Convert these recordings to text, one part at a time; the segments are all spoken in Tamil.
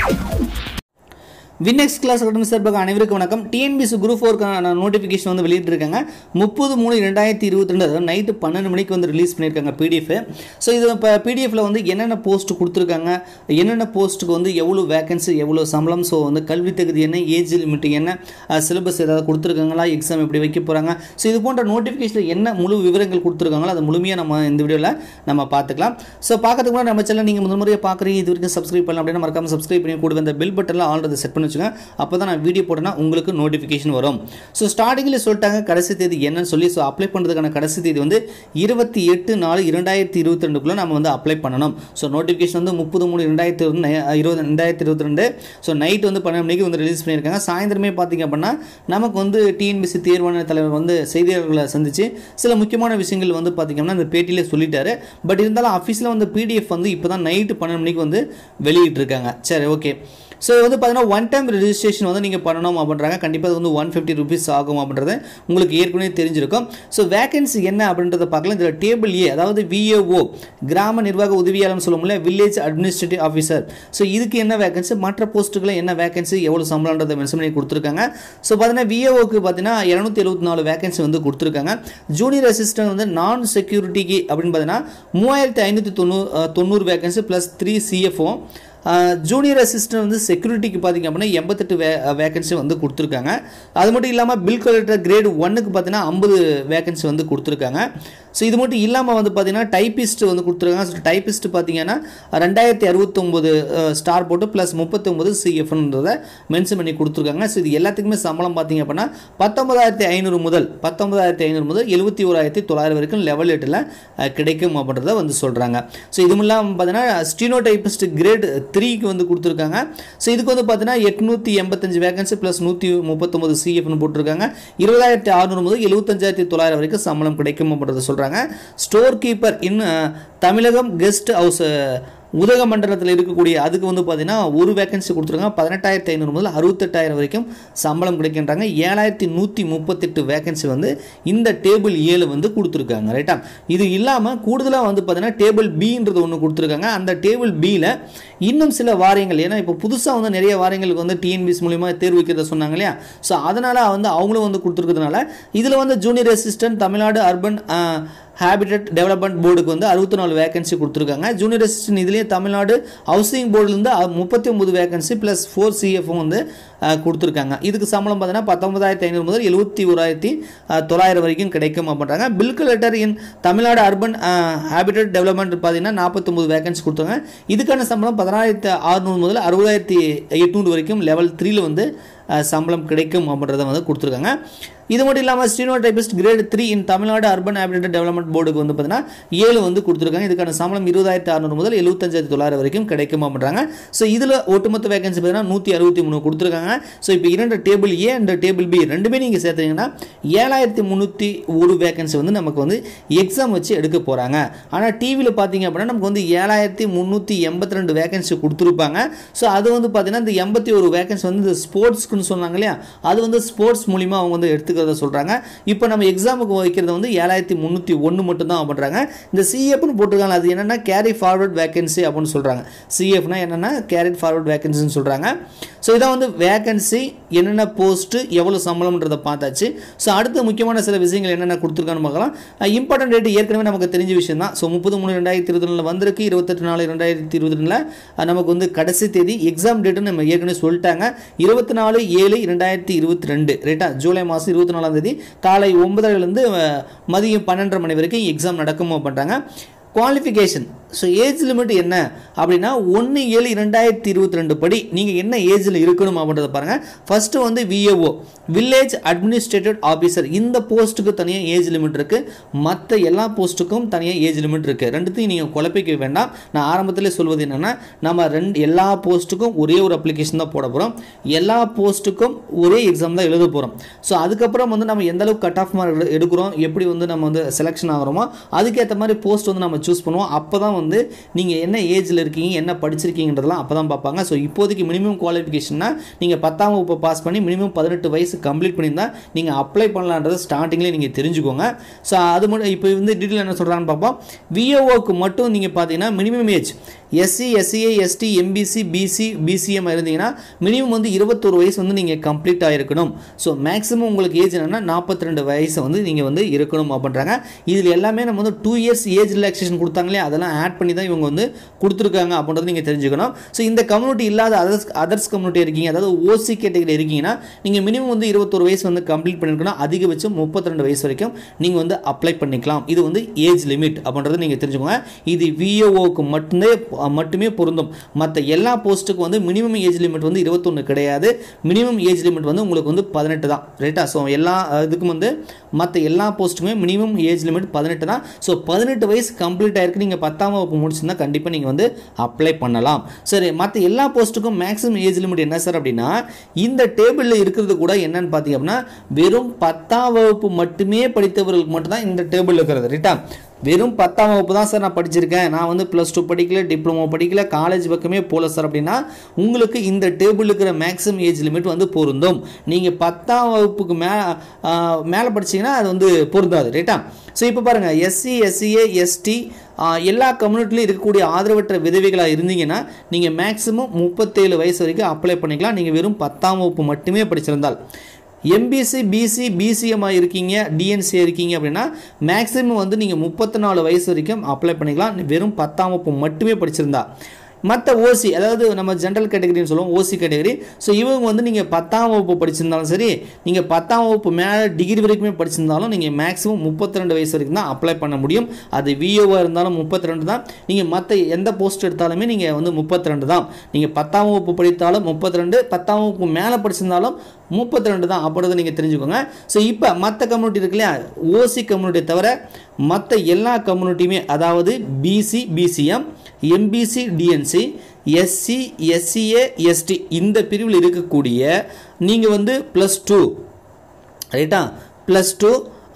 வினெக்ஸ் கிளாஸ் அகாடமி சார்பாக அனைவருக்கும் வணக்கம் டிஎன்பிசி குரூப் ஃபோருக்கான நோட்டிஃபிகேஷன் வந்து வெளியிட்டிருக்காங்க முப்பது மூணு ரெண்டாயிரத்தி இருபத்தி ரெண்டு அதாவது நைட்டு பன்னெண்டு மணிக்கு வந்து ரிலீஸ் பண்ணியிருக்காங்க பிடிஎஃப் ஸோ இது இப்போ பிடிஎஃப்ல வந்து என்னென்ன போஸ்ட் கொடுத்துருக்காங்க என்னென்ன போஸ்ட்டுக்கு வந்து எவ்வளோ வேகன்சி எவ்வளோ சம்பளம் ஸோ வந்து கல்வி தகுதி என்ன ஏஜ் லிமிட் என்ன சிலபஸ் ஏதாவது கொடுத்துருக்காங்களா எக்ஸாம் எப்படி வைக்க போகிறாங்க ஸோ இது போன்ற நோட்டிஃபிகேஷனில் என்ன முழு விவரங்கள் கொடுத்துருக்காங்களோ அதை முழுமையாக நம்ம இந்த வீடியோவில் நம்ம பார்த்துக்கலாம் ஸோ பார்க்கறதுக்கு முன்னாடி நம்ம சேனல் நீங்கள் முதல் முறையாக பார்க்குறீங்க இது வரைக்கும் சப்ஸ்கிரைப் பண்ணலாம் அப்படின்னா மறக்காம சப்ஸ்கிரைப் பண்ணி கூட இந்த பெல் பட்டனில் ஆல்ரெடி செட் பண்ணி வச்சுங்க அப்போ தான் நான் வீடியோ போட்டேன்னா உங்களுக்கு நோட்டிஃபிகேஷன் வரும் ஸோ ஸ்டார்டிங்கில் சொல்லிட்டாங்க கடைசி தேதி என்னன்னு சொல்லி ஸோ அப்ளை பண்ணுறதுக்கான கடைசி தேதி வந்து இருபத்தி எட்டு நாலு இரண்டாயிரத்தி இருபத்தி ரெண்டுக்குள்ளே நம்ம வந்து அப்ளை பண்ணணும் ஸோ நோட்டிஃபிகேஷன் வந்து முப்பது மூணு ரெண்டாயிரத்தி இருபது இருபது ரெண்டாயிரத்தி இருபத்தி ரெண்டு ஸோ நைட் வந்து பன்னெண்டு மணிக்கு வந்து ரிலீஸ் பண்ணியிருக்காங்க சாயந்தரமே பார்த்தீங்க அப்படின்னா நமக்கு வந்து டிஎன்பிசி தேர்வான தலைவர் வந்து செய்தியாளர்களை சந்திச்சு சில முக்கியமான விஷயங்கள் வந்து பார்த்தீங்கன்னா இந்த பேட்டியிலே சொல்லிட்டாரு பட் இருந்தாலும் அஃபீஸில் வந்து பிடிஎஃப் வந்து இப்போ தான் நைட்டு பன்னெண்டு மணிக்கு வந்து வெளியிட்டிருக்காங்க சரி ஓகே ஸோ வந்து பார்த்தீங்கன்னா ஒன் டைம் ரிஜிஸ்ட்ரேஷன் வந்து நீங்கள் பண்ணணும் அப்படின்றாங்க கண்டிப்பாக அது வந்து ஒன் ஃபிஃப்டி ருபீஸ் ஆகும் அப்படின்றது உங்களுக்கு ஏற்கனவே தெரிஞ்சிருக்கும் ஸோ வேகன்சி என்ன அப்படின்றத பார்க்கலாம் இதில் டேபிள் ஏ அதாவது விஏஓ கிராம நிர்வாக உதவியாளர்னு சொல்லுவோம்ல வில்லேஜ் அட்மினிஸ்ட்ரேட்டிவ் ஆஃபீஸர் ஸோ இதுக்கு என்ன வேகன்சி மற்ற போஸ்ட்டுகளை என்ன வேகன்சி எவ்வளோ சம்பளன்றதை மென்ஷன் பண்ணி கொடுத்துருக்காங்க ஸோ பார்த்தீங்கன்னா விஏஓக்கு பார்த்தீங்கன்னா இரநூத்தி எழுபத்தி நாலு வேகன்சி வந்து கொடுத்துருக்காங்க ஜூனியர் அசிஸ்டன்ட் வந்து நான் செக்யூரிட்டிக்கு அப்படின்னு பார்த்தீங்கன்னா மூவாயிரத்தி ஐநூற்றி தொண்ணூறு தொண்ணூறு vacancy plus three CFO junior assistant வந்து செக்யூரிட்டிக்கு பார்த்தீங்க அப்படின்னா எண்பத்தெட்டு வே வேகன்சி வந்து கொடுத்துருக்காங்க அது மட்டும் இல்லாமல் பில் கலெக்டர் கிரேட் ஒன்னுக்கு பார்த்தீங்கன்னா ஐம்பது வேகன்சி வந்து கொடுத்துருக்காங்க ஸோ இது மட்டும் இல்லாமல் வந்து பார்த்தீங்கன்னா டைப்பிஸ்ட் வந்து கொடுத்துருக்காங்க ஸோ டைப்பிஸ்ட் பார்த்தீங்கன்னா ரெண்டாயிரத்தி அறுபத்தொம்போது ஸ்டார் போட்டு ப்ளஸ் முப்பத்தொம்பது சிஎஃப்ன்றதை மென்ஷன் பண்ணி கொடுத்துருக்காங்க ஸோ இது எல்லாத்துக்குமே சம்பளம் பார்த்தீங்க அப்படின்னா பத்தொன்பதாயிரத்தி ஐநூறு முதல் பத்தொன்பதாயிரத்தி ஐநூறு முதல் எழுபத்தி ஓராயிரத்தி தொள்ளாயிரம் வரைக்கும் லெவல் எட்டில் கிடைக்கும் அப்படின்றத வந்து சொல்கிறாங்க ஸோ இதுவும் இல்லாமல் பார்த்தீங்கன்னா ஸ்டீனோ டைப்பிஸ்ட் கிரேட் த்ரீக்கு வந்து கொடுத்துருக்காங்க ஸோ இதுக்கு வந்து பார்த்தீங்கன்னா எட்நூற்றி எண்பத்தஞ்சு வேகன்சி ப்ளஸ் நூற்றி முப்பத்தொம்பது சிஎஃப்னு போட்டிருக்காங்க இருபதாயிரத்தி அறுநூறு முதல் எழுபத்தஞ்சாயிரத்தி தொள்ளாயிரம் வரைக்கும் சம்பளம் கிடைக்கும் அப்படின்றத சொல்கிறாங்க store keeper in Tamilagam guest house உதகமண்டலத்தில் இருக்கக்கூடிய அதுக்கு வந்து பார்த்தீங்கன்னா ஒரு வேகன்சி கொடுத்துருக்காங்க பதினெட்டாயிரத்தி ஐநூறு முதல் அறுபத்தெட்டாயிரம் வரைக்கும் சம்பளம் கிடைக்கின்றாங்க ஏழாயிரத்தி நூற்றி முப்பத்தெட்டு வேகன்சி வந்து இந்த டேபிள் ஏழு வந்து கொடுத்துருக்காங்க ரைட்டா இது இல்லாமல் கூடுதலாக வந்து பார்த்தீங்கன்னா டேபிள் பின்றது ஒன்று கொடுத்துருக்காங்க அந்த டேபிள் பியில் இன்னும் சில வாரியங்கள் ஏன்னா இப்போ புதுசாக வந்து நிறைய வாரியங்களுக்கு வந்து டிஎன்பிஎஸ் மூலியமாக தேர்வு வைக்கிறத சொன்னாங்க இல்லையா ஸோ அதனால் வந்து அவங்களும் வந்து கொடுத்துருக்கிறதுனால இதில் வந்து junior assistant Tamil Nadu urban habitat development போர்டுக்கு வந்து அறுபத்தி நாலு வேகன்சி கொடுத்துருக்காங்க ஜூனியர் அசிஸ்டன்ட் இதுலேயே தமிழ்நாடு ஹவுசிங் போர்டுலேருந்து முப்பத்தி ஒம்பது வேகன்சி ப்ளஸ் ஃபோர் சிஎஃப்பும் வந்து கொடுத்துருக்காங்க இதுக்கு சம்பளம் பார்த்தீங்கன்னா பத்தொன்பதாயிரத்தி ஐநூறு முதல் எழுபத்தி ஓராயிரத்தி தொள்ளாயிரம் வரைக்கும் கிடைக்கும் அப்படின்றாங்க bill collector in Tamil Nadu urban habitat development பார்த்தீங்கன்னா நாற்பத்தொம்பது வேகன்சி கொடுத்தாங்க இதுக்கான சம்பளம் பதினாயிரத்தி அறுநூறு முதல் அறுபதாயிரத்தி எட்நூறு வரைக்கும் லெவல் த்ரீல வந்து சம்பளம் கிடைக்கும் அப்படின்றத வந்து கொடுத்துருக்காங்க இது மட்டும் இல்லாமல் steno typist grade three in Tamil Nadu urban habitat development போர்டுக்கு வந்து பார்த்தீங்கன்னா ஏழு வந்து கொடுத்துருக்காங்க இதுக்கான சம்பளம் இருபதாயிரத்தி அறுநூறு முதல் எழுபத்தஞ்சாயிரத்தி தொள்ளாயிரம் வரைக்கும் கிடைக்கும் அப்படின்றாங்க ஸோ இதில் ஒட்டுமொத்த வேகன்சி பார்த்தீங்கன்னா நூற்றி அறுபத்தி மூணு கொடுத்துருக்காங்க ஸோ இப்போ இரண்டு table A and table B ரெண்டுமே நீங்கள் சேர்த்தீங்கன்னா ஏழாயிரத்தி முந்நூற்றி ஒரு வேகன்சி வந்து நமக்கு வந்து எக்ஸாம் வச்சு எடுக்க போகிறாங்க ஆனால் டிவியில் பார்த்தீங்க அப்படின்னா நமக்கு வந்து ஏழாயிரத்தி முந்நூற்றி எண்பத்தி ரெண்டு வேகன்சி கொடுத்துருப்பாங்க ஸோ அது வந்து பார்த்தீங்கன்னா இந்த எண்பத்தி ஒரு வேகன்சி வந்து இந்த ஸ்போர்ட்ஸ்க்குன்னு சொன்னாங்க இல்லையா அது வந்து ஸ்போர்ட்ஸ் மூலிமா அவங்க வந்து எடுத்து எடுத்துக்கிறத சொல்கிறாங்க இப்போ நம்ம எக்ஸாமுக்கு வைக்கிறது வந்து ஏழாயிரத்தி முந்நூற்றி ஒன்று மட்டும் தான் பண்ணுறாங்க இந்த சிஎஃப்னு போட்டிருக்காங்க அது என்னென்னா கேரி ஃபார்வர்ட் வேகன்சி அப்படின்னு சொல்கிறாங்க சிஎஃப்னா என்னென்னா கேரி ஃபார்வர்ட் வேகன்சின்னு சொல்கிறாங்க ஸோ இதான் வந்து வேகன்சி என்னென்ன போஸ்ட்டு எவ்வளோ சம்பளம்ன்றதை பார்த்தாச்சு ஸோ அடுத்த முக்கியமான சில விஷயங்கள் என்னென்ன கொடுத்துருக்கான்னு பார்க்கலாம் இம்பார்ட்டன்ட் டேட் ஏற்கனவே நமக்கு தெரிஞ்ச விஷயம் தான் ஸோ முப்பது மூணு ரெண்டாயிரத்தி இருபத்தி ரெண்டில் வந்திருக்கு இருபத்தெட்டு நாலு ரெண்டாயிரத்தி இருபத்தி ரெண்டில் நமக்கு வந்து கடைசி தேதி எக்ஸாம் டேட்டுன்னு நம்ம ஏற்கனவே சொல்லிட்டாங்க இருபத்தி நாலு ஏழு ரெண்டாயிரத்தி இருபத்தி ரெண்டு ரைட்டா ஜூலை மாதம் இருபத்தி நாலாம் தேதி காலை ஒன்பதுலேருந்து மதியம் பன்னெண்டரை மணி வரைக்கும் எக்ஸாம் நடக்கும் பண்ணுறாங்க குவாலிஃபிகேஷன் ஸோ ஏஜ் லிமிட் என்ன அப்படின்னா ஒன்று ஏழு இரண்டாயிரத்தி இருபத்தி ரெண்டு படி நீங்கள் என்ன ஏஜில் இருக்கணும் அப்படின்றத பாருங்கள் ஃபஸ்ட்டு வந்து விஏஓ வில்லேஜ் அட்மினிஸ்ட்ரேட்டிவ் ஆஃபீஸர் இந்த போஸ்ட்டுக்கு தனியாக ஏஜ் லிமிட் இருக்குது மற்ற எல்லா போஸ்ட்டுக்கும் தனியாக ஏஜ் லிமிட் இருக்குது ரெண்டுத்தையும் நீங்கள் குழப்பிக்க வேண்டாம் நான் ஆரம்பத்திலே சொல்வது என்னென்னா நம்ம ரெண்டு எல்லா போஸ்ட்டுக்கும் ஒரே ஒரு அப்ளிகேஷன் தான் போட போகிறோம் எல்லா போஸ்ட்டுக்கும் ஒரே எக்ஸாம் தான் எழுத போகிறோம் ஸோ அதுக்கப்புறம் வந்து நம்ம எந்த அளவுக்கு கட் ஆஃப் மார்க் எடுக்கிறோம் எப்படி வந்து நம்ம வந்து செலெக்ஷன் ஆகிறோமோ அதுக்கேற்ற மாதிரி போஸ்ட் வந்து நம்ம சூஸ் பண்ணுவோம் அப்போ தான் வந்து வந்து நீங்கள் என்ன ஏஜில் இருக்கீங்க என்ன படிச்சிருக்கீங்கன்றதெல்லாம் அப்போ தான் பார்ப்பாங்க ஸோ இப்போதைக்கு மினிமம் குவாலிஃபிகேஷன்னா நீங்கள் பத்தாம் வகுப்பு பாஸ் பண்ணி மினிமம் பதினெட்டு வயசு கம்ப்ளீட் பண்ணியிருந்தால் நீங்கள் அப்ளை பண்ணலான்றது ஸ்டார்டிங்லேயே நீங்கள் தெரிஞ்சுக்கோங்க ஸோ அது மட்டும் இப்போ வந்து டீட்டெயில் என்ன சொல்கிறான்னு பார்ப்போம் விஓஓக்கு மட்டும் நீங்கள் பார்த்தீங்கன்னா minimum age SC SCA ST MBC BC BCM இருந்தீங்கன்னா மினிமம் வந்து இருபத்தொரு வயசு வந்து நீங்கள் கம்ப்ளீட் ஆகிருக்கணும் ஸோ மேக்ஸிமம் உங்களுக்கு ஏஜ் என்னென்னா நாற்பத்தி ரெண்டு வயசு வந்து நீங்கள் வந்து இருக்கணும் அப்படின்றாங்க இதில் எல்லாமே நம்ம வந்து டூ இயர்ஸ் ஏஜ் ரிலாக்ஸேஷன் கொடுத்தாங்களே அதெல்லாம் ஆட் பண்ணி தான் இவங்க வந்து கொடுத்துருக்காங்க அப்படின்றத நீங்கள் தெரிஞ்சுக்கணும் ஸோ இந்த கம்யூனிட்டி இல்லாத அதர்ஸ் அதர்ஸ் கம்யூனிட்டி இருக்கீங்க அதாவது ஓசி கேட்டகரி இருக்கீங்கன்னா நீங்கள் மினிமம் வந்து இருபத்தொரு வயசு வந்து கம்ப்ளீட் பண்ணியிருக்கணும் அதிகபட்சம் முப்பத்தி ரெண்டு வயசு வரைக்கும் நீங்கள் வந்து அப்ளை பண்ணிக்கலாம் இது வந்து ஏஜ் லிமிட் அப்படின்றத நீங்கள் தெரிஞ்சுக்கோங்க இது விஓஓக்கு மட்டுமே மட்டுமே பொருந்தும் மற்ற எல்லா போஸ்ட்டுக்கும் வந்து மினிமம் ஏஜ் லிமிட் வந்து இருபத்தொன்று கிடையாது மினிமம் ஏஜ் லிமிட் வந்து உங்களுக்கு வந்து பதினெட்டு தான் ரைட்டா ஸோ எல்லா இதுக்கும் வந்து மற்ற எல்லா போஸ்ட்டுக்குமே மினிமம் ஏஜ் லிமிட் பதினெட்டு தான் ஸோ பதினெட்டு வயசு கம்ப்ளீட் ஆயிருக்கு நீங்கள் பத்தாம் வகுப்பு முடிச்சிருந்தா கண்டிப்பாக நீங்கள் வந்து அப்ளை பண்ணலாம் சரி மற்ற எல்லா போஸ்ட்டுக்கும் மேக்ஸிமம் ஏஜ் லிமிட் என்ன சார் அப்படின்னா இந்த டேபிளில் இருக்கிறது கூட என்னன்னு பார்த்தீங்க அப்படின்னா வெறும் பத்தாம் வகுப்பு மட்டுமே படித்தவர்களுக்கு மட்டும்தான் இந்த டேபிள் இருக்கிறது ரைட்டா வெறும் பத்தாம் வகுப்பு தான் சார் நான் படிச்சிருக்கேன் நான் வந்து ப்ளஸ் டூ படிக்கல டிப்ளமோ படிக்கல காலேஜ் பக்கமே போகல சார் அப்படின்னா உங்களுக்கு இந்த டேபிள் இருக்கிற மேக்ஸிமம் ஏஜ் லிமிட் வந்து பொருந்தும் நீங்கள் பத்தாம் வகுப்புக்கு மே மேலே படிச்சீங்கன்னா அது வந்து பொருந்தாது ரைட்டா ஸோ இப்போ பாருங்கள் எஸ்சி எஸ்சிஏ எஸ்டி எல்லா கம்யூனிட்டிலையும் இருக்கக்கூடிய ஆதரவற்ற விதவைகளாக இருந்தீங்கன்னா நீங்கள் மேக்ஸிமம் முப்பத்தேழு வயசு வரைக்கும் அப்ளை பண்ணிக்கலாம் நீங்கள் வெறும் பத்தாம் வகுப்பு மட்டுமே படிச்சிருந்தால் எம்பிசி பிசி பிசிஎம்மா இருக்கீங்க டிஎன்சி இருக்கீங்க அப்படின்னா மேக்ஸிமம் வந்து நீங்கள் முப்பத்தி நாலு வயசு வரைக்கும் அப்ளை பண்ணிக்கலாம் வெறும் பத்தாம் வகுப்பு மட்டுமே படிச்சிருந்தா மற்ற ஓசி அதாவது நம்ம ஜென்ரல் கேட்டகரின்னு சொல்லுவோம் ஓசி கேட்டகரி ஸோ இவங்க வந்து நீங்கள் பத்தாம் வகுப்பு படிச்சிருந்தாலும் சரி நீங்கள் பத்தாம் வகுப்பு மேலே டிகிரி வரைக்குமே படிச்சிருந்தாலும் நீங்கள் மேக்ஸிமம் முப்பத்தி ரெண்டு வயசு வரைக்கும் தான் அப்ளை பண்ண முடியும் அது விஓவாக இருந்தாலும் முப்பத்தி ரெண்டு தான் நீங்கள் மற்ற எந்த போஸ்ட் எடுத்தாலுமே நீங்கள் வந்து முப்பத்தி ரெண்டு தான் நீங்கள் பத்தாம் வகுப்பு படித்தாலும் முப்பத்தி ரெண்டு பத்தாம் வகுப்பு மேலே படிச்சிருந்தாலும் முப்பத்தி ரெண்டு தான் அப்படின்றத நீங்கள் தெரிஞ்சுக்கோங்க ஸோ இப்போ மற்ற கம்யூனிட்டி இருக்கு இல்லையா ஓசி கம்யூனிட்டியை தவிர மற்ற எல்லா கம்யூனிட்டியுமே அதாவது BC BCM MBC DNC SC SCA ST இந்த பிரிவில் இருக்கக்கூடிய நீங்கள் வந்து ப்ளஸ் டூ ரைட்டா ப்ளஸ் டூ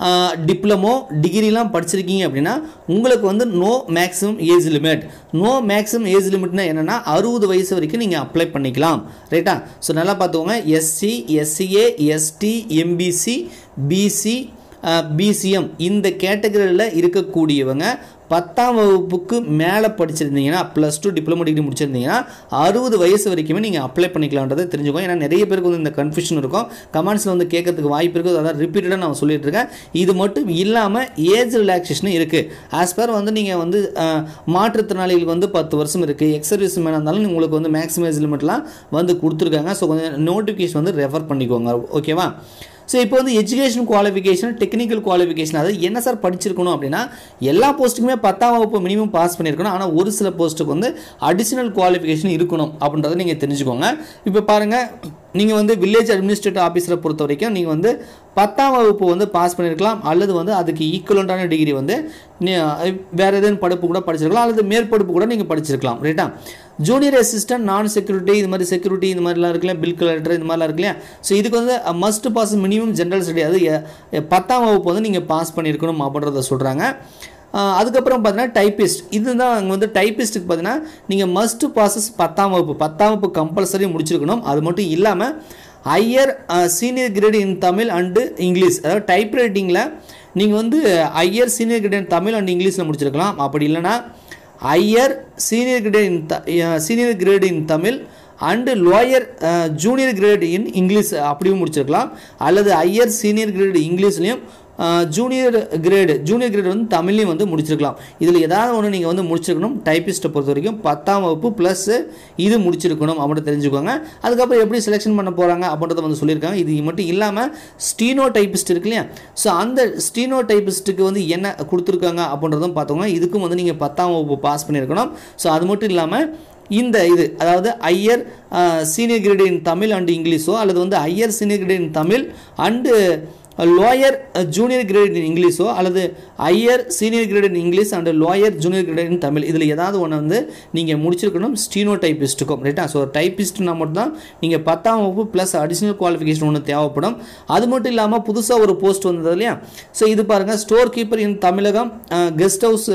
டிப்ளமோ டிகிரிலாம் படிச்சிருக்கீங்க அப்படின்னா உங்களுக்கு வந்து no maximum age limit no maximum age லிமிட்னா என்னென்னா அறுபது வயசு வரைக்கும் நீங்கள் அப்ளை பண்ணிக்கலாம் ரைட்டா ஸோ நல்லா பார்த்துக்கோங்க SC SCA ST MBC BC BCM இந்த கேட்டகரியில் இருக்கக்கூடியவங்க பத்தாம் வகுப்புக்கு மேலே படிச்சிருந்தீங்கன்னா ப்ளஸ் டூ டிப்ளமோ டிகிரி முடிச்சிருந்தீங்கன்னா அறுபது வயசு வரைக்குமே நீங்கள் அப்ளை பண்ணிக்கலான்றதை தெரிஞ்சுக்கோங்க ஏன்னா நிறைய பேருக்கு வந்து இந்த கன்ஃபியூஷன் இருக்கும் கமெண்ட்ஸில் வந்து கேட்கறதுக்கு வாய்ப்பு இருக்குது அதான் ரிப்பீட்டடாக நான் சொல்லிட்டு இருக்கேன் இது மட்டும் இல்லாமல் ஏஜ் ரிலாக்ஸேஷனும் இருக்குது ஆஸ் பர் வந்து நீங்கள் வந்து அஹ், மாற்றுத்திறனாளிகளுக்கு வந்து பத்து வருஷம் இருக்குது எக்ஸ் சர்வீஸ் மேனாக இருந்தாலும் உங்களுக்கு வந்து மேக்ஸிமம் ஏஜ் லிமிட்லாம் வந்து கொடுத்துருக்காங்க ஸோ கொஞ்சம் நோட்டிஃபிகேஷன் வந்து ரெஃபர் பண்ணிக்கோங்க ஓகேவா ஸோ இப்போ வந்து எஜுகேஷன் குவாலிஃபிகேஷன் டெக்னிக்கல் குவாலிஃபிகேஷன் அதாவது என்ன சார் படிச்சிருக்கணும் அப்படின்னா எல்லா போஸ்ட்டுக்குமே பத்தாம் வகுப்பு மினிமம் பாஸ் பண்ணியிருக்கணும் ஆனால் ஒரு சில போஸ்ட்டுக்கு வந்து அடிஷனல் குவாலிஃபிகேஷன் இருக்கணும் அப்படின்றத நீங்கள் தெரிஞ்சுக்கோங்க இப்போ பாருங்கள் நீங்கள் வந்து வில்லேஜ் அட்மினிஸ்ட்ரேட்டிவ் ஆஃபீஸரை பொறுத்த வரைக்கும் நீங்கள் வந்து பத்தாம் வகுப்பு வந்து பாஸ் பண்ணியிருக்கலாம் அல்லது வந்து அதுக்கு ஈக்குவலண்டான டிகிரி வந்து நீ- வேறு எதுவும் படிப்பு கூட படிச்சிருக்கலாம் அல்லது மேற்படிப்பு கூட நீங்கள் படிச்சிருக்கலாம் ரைட்டா ஜூனியர் அசிஸ்டன்ட் நான் செக்யூரிட்டி இது மாதிரி செக்யூரிட்டி இந்த மாதிரிலாம் இருக்குல்ல பில் கலெக்டர் இந்த மாதிரிலாம் இருக்கு இல்லையா ஸோ இதுக்கு வந்து must pass minimum general study அது எ- எ- பத்தாம் வகுப்பு வந்து நீங்கள் பாஸ் பண்ணியிருக்கணும் அப்படின்றத சொல்கிறாங்க அதுக்கப்புறம் பார்த்தீங்கன்னா டைப்பிஸ்ட் இதுதான் அங்கே வந்து டைப்பிஸ்ட்டுக்கு பார்த்தீங்கன்னா நீங்கள் மஸ்ட் பாசஸ் பத்தாம் வகுப்பு பத்தாம் வகுப்பு கம்பல்சரி முடிச்சிருக்கணும் அது மட்டும் இல்லாமல் higher senior grade in Tamil and English அதாவது டைப் ரைட்டிங்கில் நீங்கள் வந்து higher senior grade in Tamil and இங்கிலீஷில் முடிச்சிருக்கலாம் அப்படி இல்லைன்னா higher senior grade in senior grade in Tamil and lower junior grade in English அப்படியும் முடிச்சிருக்கலாம் அல்லது ஹையர் சீனியர் கிரேட் இங்கிலீஷ்லேயும் ஜூனியர் கிரேடு ஜூனியர் கிரேடு வந்து தமிழ்லையும் வந்து முடிச்சிருக்கலாம் இதில் ஏதாவது ஒன்று நீங்கள் வந்து முடிச்சிருக்கணும் டைப்பிஸ்ட்டை பொறுத்த வரைக்கும் பத்தாம் வகுப்பு ப்ளஸ் இது முடிச்சிருக்கணும் அப்படின்னு தெரிஞ்சுக்கோங்க அதுக்கப்புறம் எப்படி செலெக்ஷன் பண்ண போகிறாங்க அப்படின்றத வந்து சொல்லியிருக்காங்க இது மட்டும் இல்லாமல் ஸ்டீனோ டைப்பிஸ்ட் இருக்கு இல்லையா ஸோ அந்த ஸ்டீனோ டைப்பிஸ்ட்டுக்கு வந்து என்ன கொடுத்துருக்காங்க அப்படின்றதும் பார்த்தோங்க இதுக்கும் வந்து நீங்கள் பத்தாம் வகுப்பு பாஸ் பண்ணியிருக்கணும் ஸோ அது மட்டும் இல்லாமல் இந்த இது அதாவது higher senior grade in Tamil and இங்கிலீஷோ அல்லது வந்து higher senior grade in Tamil and lower junior grade in இங்கிலீஷோ அல்லது higher senior grade in English and lower junior grade in Tamil இதில் ஏதாவது ஒன்று வந்து நீங்கள் முடிச்சிருக்கணும் ஸ்டீனோ டைப்பிஸ்ட்டுக்கும் ரைட்டா ஸோ டைப்பிஸ்ட்னா மட்டும் தான் நீங்கள் பத்தாம் வகுப்பு ப்ளஸ் அடிஷ்னல் குவாலிஃபிகேஷன் ஒன்று தேவைப்படும் அது மட்டும் இல்லாமல் புதுசாக ஒரு போஸ்ட் வந்தது இல்லையா ஸோ இது பாருங்கள் store keeper in Tamilagam guest house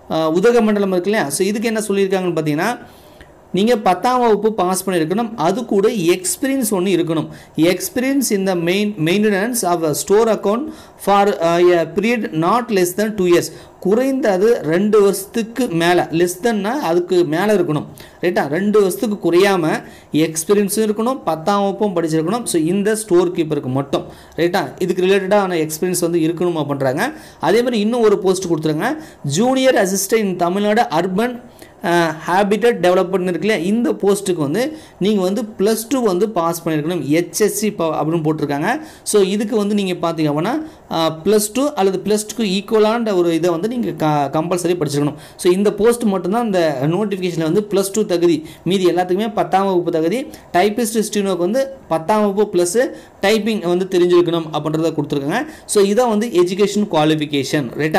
அஹ், உதகமண்டலம் இருக்கு இல்லையா ஸோ இதுக்கு என்ன சொல்லியிருக்காங்கன்னு பார்த்தீங்கன்னா நீங்கள் பத்தாம் வகுப்பு பாஸ் பண்ணியிருக்கணும் அது கூட எக்ஸ்பீரியன்ஸ் ஒன்று இருக்கணும் எக்ஸ்பீரியன்ஸ் இந்த main maintenance of store account for a period not less than two years குறைந்தது ரெண்டு வருஷத்துக்கு மேலே லெஸ் தென்னா அதுக்கு மேலே இருக்கணும் ரைட்டா ரெண்டு வருஷத்துக்கு குறையாமல் எக்ஸ்பீரியன்ஸும் இருக்கணும் பத்தாம் வகுப்பும் படிச்சிருக்கணும் ஸோ இந்த ஸ்டோர் கீப்பருக்கு மட்டும் ரைட்டா இதுக்கு ரிலேட்டடான எக்ஸ்பீரியன்ஸ் வந்து இருக்கணும் அப்படின்றாங்க அதே மாதிரி இன்னும் ஒரு போஸ்ட் கொடுத்துருங்க junior assistant in Tamil Nadu urban habitat development இருக்குல்ல இந்த போஸ்ட்டுக்கு வந்து நீங்கள் வந்து ப்ளஸ் டூ வந்து பாஸ் பண்ணியிருக்கணும் ஹெச்எஸ்சி அப்படின்னு போட்டிருக்காங்க ஸோ இதுக்கு வந்து நீங்கள் பார்த்தீங்க அப்படின்னா ப்ளஸ் டூ அல்லது ப்ளஸ் டூக்கு ஈக்குவலான ஒரு இதை வந்து நீங்கள் க கம்பல்சரி படிச்சிருக்கணும் ஸோ இந்த போஸ்ட் மட்டும்தான் இந்த நோட்டிஃபிகேஷனில் வந்து ப்ளஸ் டூ தகுதி மீதி எல்லாத்துக்குமே பத்தாம் வகுப்பு தகுதி டைப்பிஸ்ட் ஸ்டீனோக்கு வந்து பத்தாம் வகுப்பு ப்ளஸ் டைப்பிங் வந்து தெரிஞ்சிருக்கணும் அப்படின்றத கொடுத்துருக்காங்க ஸோ இதான் வந்து எஜுகேஷன் குவாலிஃபிகேஷன் ரைட்டா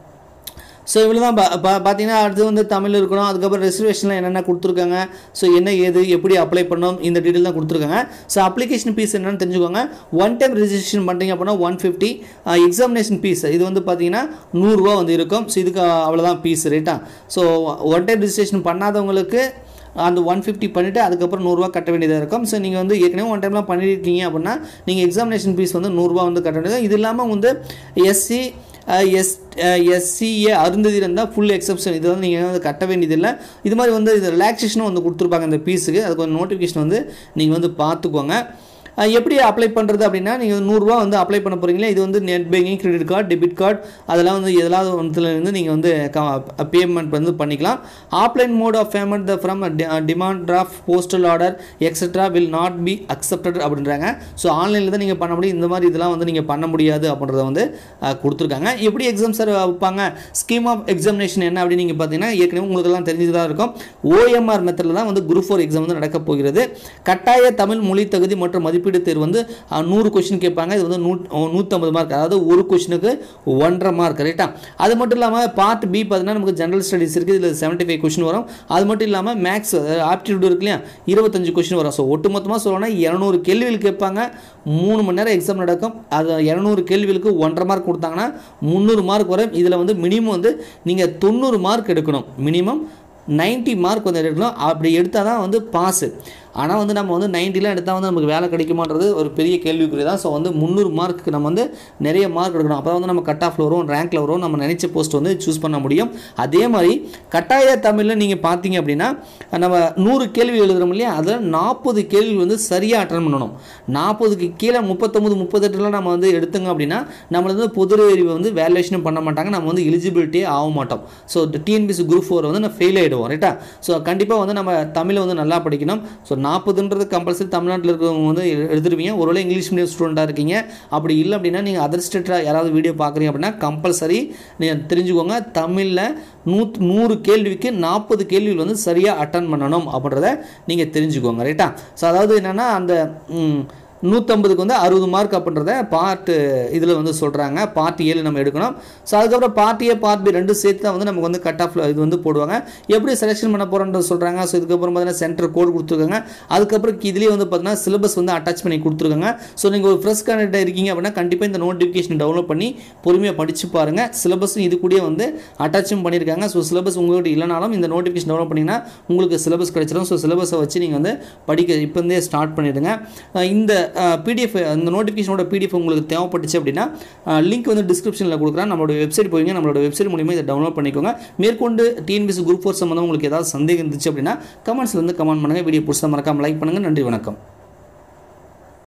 ஸோ இவ்வளோ தான் பா பா- பார்த்தீங்கன்னா அடுத்து வந்து தமிழ் இருக்கணும் அதுக்கப்புறம் ரெசர்வேஷனில் என்னென்ன கொடுத்துருக்காங்க ஸோ என்ன ஏது எப்படி அப்ளை பண்ணணும் இந்த டீட்டெயில் தான் கொடுத்துருக்காங்க ஸோ அப்ளிகேஷன் ஃபீஸ் என்னன்னு தெரிஞ்சுக்கோங்க ஒன் டைம் ரெஜிஸ்ட்ரேஷன் பண்ணுறீங்க அப்படின்னா ஒன் ஃபிஃப்டி எக்ஸாமினேஷன் ஃபீஸ் இது வந்து பார்த்தீங்கன்னா நூறுரூவா வந்து இருக்கும் ஸோ இதுக்கு அவ்வளோதான் ஃபீஸ் ரைட்டா ஸோ ஒன் டைம் ரெஜிஸ்ட்ரேஷன் பண்ணாதவங்களுக்கு அந்த ஒன் ஃபிஃப்டி பண்ணிவிட்டு அதுக்கப்புறம் நூறுரூவா கட்ட வேண்டியதாக இருக்கும் ஸோ நீங்கள் வந்து ஏற்கனவே ஒன் டைம்லாம் பண்ணியிருக்கீங்க அப்படின்னா நீங்கள் எக்ஸாமினேஷன் ஃபீஸ் வந்து நூறுரூவா வந்து கட்ட வேண்டியது இது இல்லாமல் வந்து எஸ்சி எஸ் எஸ்சிஏ அருந்ததி இருந்தால் ஃபுல் எக்ஸப்ஷன் இது வந்து நீங்கள் வந்து கட்ட வேண்டியதில்லை இது மாதிரி வந்து இது ரிலாக்ஸேஷனும் வந்து கொடுத்துருப்பாங்க இந்த ஃபீஸுக்கு அதுக்கு ஒரு நோட்டிஃபிகேஷன் வந்து நீங்கள் வந்து பார்த்துக்கோங்க அஹ் எப்படி அப்ளை பண்ணுறது அப்படின்னா நீங்கள் நூறுரூவா வந்து அப்ளை பண்ண போகிறீங்களா இது வந்து net banking credit card debit card அதெல்லாம் வந்து எதாவது ஒன்றுல இருந்து நீங்கள் வந்து பேமெண்ட் வந்து பண்ணிக்கலாம் offline mode of payment the from demand draft postal order etcetera will not be accepted அப்படின்றாங்க ஸோ ஆன்லைனில் தான் நீங்கள் பண்ண முடியும் இந்த மாதிரி இதெல்லாம் வந்து நீங்கள் பண்ண முடியாது அப்படின்றத வந்து அஹ், கொடுத்துருக்காங்க எப்படி எக்ஸாம் சார் வைப்பாங்க ஸ்கீம் ஆஃப் எக்ஸாமினேஷன் என்ன அப்படின்னு நீங்கள் பார்த்தீங்கன்னா ஏற்கனவே உங்களுக்கு எல்லாம் தெரிஞ்சதாக இருக்கும் ஓஎம்ஆர் மெத்தடில் தான் வந்து குரூப் ஃபோர் எக்ஸாம் வந்து நடக்க போகிறது கட்டாய தமிழ் மொழி தகுதி மற்றும் மதிப்பீடு தேர்வு வந்து அஹ், நூறு கொஸ்டின் கேட்பாங்க இது வந்து நூ நூற்றம்பது மார்க் அதாவது ஒரு கொஸ்டினுக்கு ஒன்றரை மார்க் ரைட்டா அது மட்டும் இல்லாமல் பார்ட் பி பார்த்தீங்கன்னா நமக்கு ஜென்ரல் ஸ்டடீஸ் இருக்குது இதில் செவன்ட்டி ஃபைவ் கொஸ்டின் வரும் அது மட்டும் இல்லாமல் மேக்ஸ் ஆப்டிடியூட் இருக்கு இல்லையா இருபத்தஞ்சு கொஸ்டின் வரும் ஸோ ஒட்டுமொத்தமாக சொல்லணும்னா இரநூறு கேள்விகள் கேட்பாங்க மூணு மணி நேரம் எக்ஸாம் நடக்கும் அது இரநூறு கேள்விகளுக்கு ஒன்றரை மார்க் கொடுத்தாங்கன்னா முந்நூறு மார்க் வரும் இதில் வந்து மினிமம் வந்து நீங்கள் தொண்ணூறு மார்க் எடுக்கணும் மினிமம் 90 மார்க் வந்து எடுக்கணும் அப்படி எடுத்தால் தான் வந்து பாஸு ஆனால் வந்து நம்ம வந்து 90லாம் எடுத்தால் வந்து நமக்கு வேலை கிடைக்குமான்றது ஒரு பெரிய கேள்விக்குறி தான் ஸோ வந்து முந்நூறு மார்க்குக்கு நம்ம வந்து நிறைய மார்க் எடுக்கணும் அப்போ வந்து நம்ம கட் ஆஃப்ல வரும் ரேங்க்ல வரும் நம்ம நினைச்ச போஸ்ட் வந்து சூஸ் பண்ண முடியும் அதே மாதிரி கட்டாய தமிழில் நீங்கள் பார்த்தீங்க அப்படின்னா நம்ம நூறு கேள்வி எழுதுறோம் இல்லையா அதில் நாற்பது கேள்வி வந்து சரியாக அட்டன் பண்ணணும் நாற்பதுக்கு கீழே முப்பத்தொம்பது முப்பத்தெட்டுலாம் நம்ம வந்து எடுத்துங்க அப்படின்னா நம்மள வந்து பொது அறிவை வந்து வேல்யூஷனும் பண்ண மாட்டாங்க நம்ம வந்து எலிஜிபிலிட்டியே ஆக மாட்டோம் ஸோ டிஎன்பிசி குரூப் ஃபோர் வந்து நம்ம ஃபெயில் ஆகிடுவோம் ரைட்டா ஸோ கண்டிப்பாக வந்து நம்ம தமிழை வந்து நல்லா படிக்கணும் ஸோ நாற்பதுன்றது கம்பல்சரி தமிழ்நாட்டில் இருக்கிறவங்க வந்து எ- எடுத்துருப்பீங்க ஒருவேளை இங்கிலீஷ் மீடியம் ஸ்டூடெண்ட்டாக இருக்கீங்க அப்படி இல்லை அப்படின்னா நீங்கள் அதர் ஸ்டேட்டில் யாராவது வீடியோ பார்க்குறீங்க அப்படின்னா கம்பல்சரி நீங்கள் தெரிஞ்சுக்கோங்க தமிழில் நூத் நூறு கேள்விக்கு நாற்பது கேள்விகள் வந்து சரியாக அட்டன் பண்ணணும் அப்படின்றத நீங்கள் தெரிஞ்சுக்கோங்க ரைட்டா ஸோ அதாவது என்னென்னா அந்த ம், நூற்றம்பதுக்கு வந்து அறுபது மார்க் அப்படின்றத பார்ட் இதில் வந்து சொல்கிறாங்க பார்ட் ஏழு நம்ம எடுக்கணும் ஸோ அதுக்கப்புறம் பார்ட் ஏ பார்ட் பி ரெண்டும் சேர்த்து தான் வந்து நமக்கு வந்து கட் ஆஃப் இது வந்து போடுவாங்க எப்படி செலெக்ஷன் பண்ண போகிறோன்றது சொல்கிறாங்க ஸோ இதுக்கப்புறம் பார்த்தீங்கன்னா சென்டர் கோட் கொடுத்துருக்காங்க அதுக்கப்புறம் இதுலேயே வந்து பார்த்தீங்கன்னா சிலபஸ் வந்து அட்டாச் பண்ணி கொடுத்துருக்காங்க ஸோ நீங்கள் ஒரு ஃப்ரெஷ் கேண்டிடேட் இருக்கீங்க அப்படின்னா கண்டிப்பாக இந்த நோட்டிஃபிகேஷன் டவுன்லோட் பண்ணி பொறுமையாக படிச்சு பாருங்கள் சிலபஸும் இது கூடயே வந்து அட்டாச்சும் பண்ணியிருக்காங்க ஸோ சிலபஸ் உங்கள்கிட்ட இல்லைனாலும் இந்த நோட்டிஃபிகேஷன் டவுன்லோட் பண்ணிங்கன்னா உங்களுக்கு சிலபஸ் கிடைச்சிடும் ஸோ சிலபஸை வச்சு நீங்கள் வந்து படிக்க இப்போந்தே ஸ்டார்ட் பண்ணிடுங்க அஹ் இந்த பிடிஎஃப் இந்த நோட்டிஃபிகேஷனோட பிடிஎஃப் உங்களுக்கு தேவைப்பட்டுச்சு அப்படின்னா லிங்க் வந்து டிஸ்கிரிப்ஷனில் கொடுக்குறேன் நம்மளோட வெப்சைட் போய்ங்க நம்மளோட வெப்சைட் மூலியமாக இதை டவுன்லோட் பண்ணிக்கோங்க மேற்கொண்டு டிஎன்பிசி குரூப் ஃபோர் சம்மந்தம் உங்களுக்கு ஏதாவது சந்தேகம் இருந்துச்சு அப்படின்னா கமெண்ட்ஸில் வந்து கமெண்ட் பண்ணுங்கள் வீடியோ பிடிச்சா மறக்காம லைக் பண்ணுங்கள் நன்றி வணக்கம்